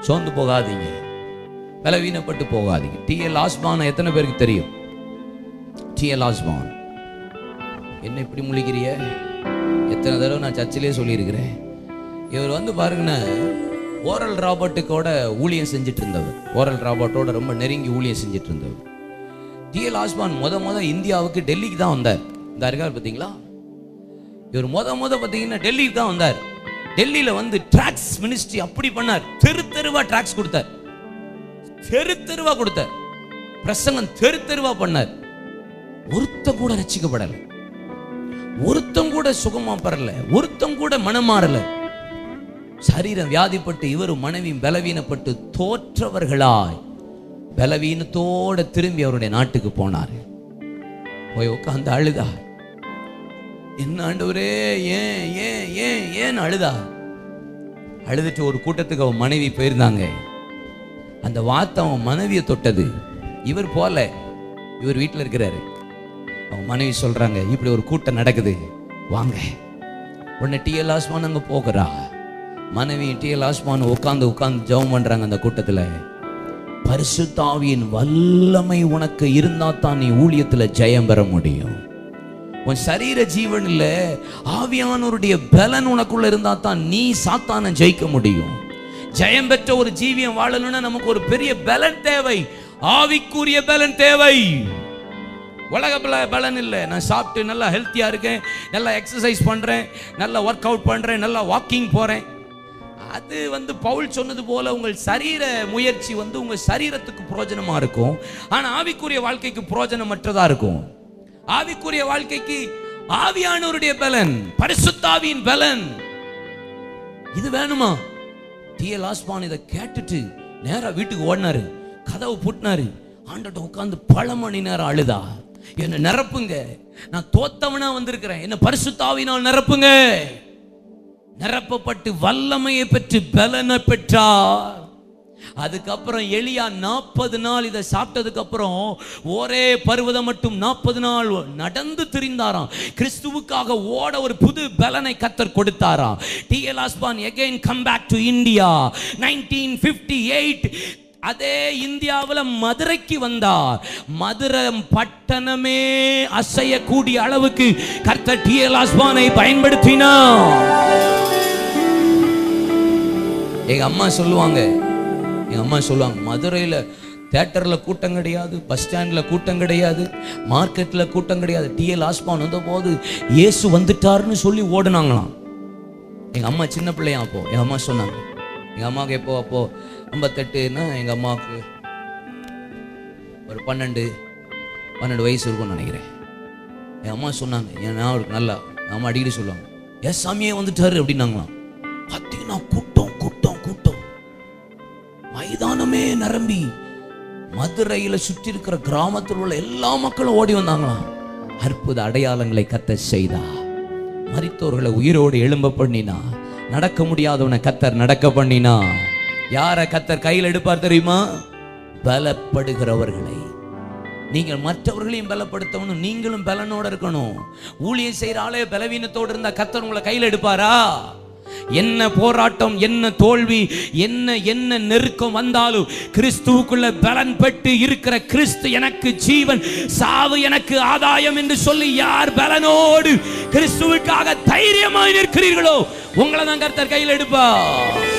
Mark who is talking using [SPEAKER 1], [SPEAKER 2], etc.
[SPEAKER 1] சோர்ந்து போகாதீங்க பலவீனப்பட்டு போகாதீங்க டிஎல் ஆஸ்மான் எத்தனை பேருக்கு தெரியும் டிஎல் ஆஸ்மான் என்ன இப்படி முழிக்கிறிய எத்தனை தடவை நான் சர்ச்சிலே சொல்லியிருக்கிறேன் இவர் வந்து பாருங்கண்ணா ஓரல் ராபர்ட்டுக்கோட ஊழியம் செஞ்சுட்டு இருந்தவர் ஓரல் ராபர்ட்டோட ரொம்ப நெருங்கி ஊழியம் செஞ்சுட்டு இருந்தவர் டிஎல் ஆஸ்மான் முத முத இந்தியாவுக்கு டெல்லிக்கு தான் வந்தார் இந்த இருக்கார் பார்த்தீங்களா இவர் முத முத பார்த்தீங்கன்னா டெல்லிக்கு தான் வந்தார் டெல்லியில வந்து ட்ராக்ஸ் மினிஸ்ட்ரி அப்படி பண்ணார் தெரு தெருவா ட்ராக்ஸ் கொடுத்தார் தெரு தெருவா கொடுத்தார் பிரசங்கம் தெரு தெருவா பண்ணார் ஒருத்தன் கூட ரசிக்கப்படல ஒருத்தன் கூட சுகமா பெறல ஒருத்தன் கூட மனம் மாறல சரீரம் வியாதிப்பட்டு இவரும் மனைவியும் பலவீனப்பட்டு தோற்றவர்களாய் பலவீனத்தோட திரும்பி அவருடைய நாட்டுக்கு போனார் போய் உட்காந்து அழுதா என்ன ஆண்டவரே ஏன் ஏன் ஏன் ஏன் அழுதா அழுதுட்டு ஒரு கூட்டத்துக்கு அவன் மனைவி போயிருந்தாங்க அந்த வார்த்தை அவன் மனைவியை தொட்டது இவர் போல இவர் வீட்டில் இருக்கிறாரு அவன் மனைவி சொல்றாங்க இப்படி ஒரு கூட்டம் நடக்குது வாங்க உடனே டிஎல் ஆஸ்மான் அங்கே போகிறா மனைவி டிஎல் ஆஸ்மான் உட்காந்து உட்காந்து ஜெபம் பண்றாங்க அந்த கூட்டத்தில் பரிசுத்தாவியின் வல்லமை உனக்கு இருந்தா தான் நீ ஊழியத்துல ஜெயம் பெற முடியும் உன் சரீர ஜீவன் இல்ல ஆவியானவருடைய பலன் உனக்குள்ள இருந்தா தான் நீ சாத்தான ஜெயிக்க முடியும் ஜெயம் பெற்ற ஒரு ஜீவியம் வாழணும்னா நமக்கு ஒரு பெரிய பலன் தேவை ஆவிக்குரிய பலன் தேவை உலக பல பலன் இல்லை நான் சாப்பிட்டு நல்லா ஹெல்த்தியாக இருக்கேன் நல்லா எக்ஸசைஸ் பண்ணுறேன் நல்லா ஒர்க் அவுட் பண்ணுறேன் நல்லா வாக்கிங் போகிறேன் அது வந்து பவுல் சொன்னது போல உங்கள் சரீர முயற்சி வந்து உங்கள் சரீரத்துக்கு பிரயோஜனமாக இருக்கும் ஆனால் ஆவிக்குரிய வாழ்க்கைக்கு பிரயோஜனமற்றதாக இருக்கும் ஆவிக்குரிய வாழ்க்கைக்கு ஆவியானவருடைய பலன் பரிசுத்தாவியின் பலன் இது வேணுமா டிஎல் ஆஸ்மான் இதை கேட்டுட்டு நேரா வீட்டுக்கு ஓடினாரு கதவு பூட்டினாரு ஆண்டட்ட உட்காந்து பல மணி நேரம் அழுதா என்ன நிரப்புங்க நான் தோத்தவனா வந்திருக்கிறேன் என்ன பரிசுத்தாவினால் நிரப்புங்க நிரப்பப்பட்டு வல்லமையை பெற்று பலனை பெற்றார் அதுக்கப்புறம் எலியா நாற்பது நாள் இதை சாப்பிட்டதுக்கு அப்புறம் ஒரே பருவதம் மட்டும் நாற்பது நாள் நடந்து திரிந்தாராம் கிறிஸ்துவுக்காக ஓட ஒரு புது பலனை கத்தர் கொடுத்தாராம் டிஎல் ஆஸ்பான் again come back to India nineteen fifty eight அதே இந்தியாவில் மதுரைக்கு வந்தார் மதுரை பட்டணமே அசையக்கூடிய அளவுக்கு கர்த்தர் டிஎல் ஆஸ்பானை பயன்படுத்தினார் எங்க அம்மா சொல்லுவாங்க எங்க அம்மா சொல்லுவாங்க மதுரையில் தேட்டரில் கூட்டம் கிடையாது பஸ் ஸ்டாண்டில் கூட்டம் கிடையாது மார்க்கெட்டில் கூட்டம் கிடையாது டிஎல் ஆஸ்பான் வந்த போது இயேசு வந்துட்டாருன்னு சொல்லி ஓடுனாங்களாம் எங்கள் அம்மா சின்ன பிள்ளையா அப்போ எங்கள் அம்மா சொன்னாங்க எங்கள் அம்மாவுக்கு எப்போ அப்போ ஐம்பத்தெட்டுன்னா எங்கள் அம்மாவுக்கு ஒரு பன்னெண்டு பன்னெண்டு வயசு இருக்கும்னு நினைக்கிறேன் என் அம்மா சொன்னாங்க என் ஞாபகம் நல்லா என் அம்மா அடிக்கடி சொல்லுவாங்க எஸ் சாமியே வந்துட்டாரு அப்படின்னாங்களாம் பார்த்தீங்கன்னா கூட்டம் கூட்டம் கூட்டம் மைதானமே நிரம்பி மதுரையில சுற்றி இருக்கிற கிராமத்தில் உள்ள எல்லா மக்களும் ஓடி வந்தாங்களாம் அற்புத அடையாளங்களை கத்த செய்தா மரித்தோர்களை உயிரோடு எழும்ப பண்ணினா நடக்க முடியாதவனை கத்தர் நடக்க பண்ணினா யார கத்தர் கையில் எடுப்பார் தெரியுமா பலப்படுகிறவர்களை நீங்கள் மற்றவர்களையும் பலப்படுத்தணும் நீங்களும் பலனோட இருக்கணும் ஊழியம் செய்யற ஆளே பலவீனத்தோடு இருந்தா கத்தர் உங்களை கையில் எடுப்பாரா என்ன போராட்டம் என்ன தோல்வி என்ன என்ன நெருக்கம் வந்தாலும் கிறிஸ்துவுக்குள்ள பலன் பெற்று இருக்கிற கிறிஸ்து எனக்கு ஜீவன் சாவு எனக்கு ஆதாயம் என்று சொல்லி யார் பலனோடு கிறிஸ்துவுக்காக தைரியமாய் நிற்கிறீர்களோ உங்களை தான் கர்த்தர் கையில் எடுப்பா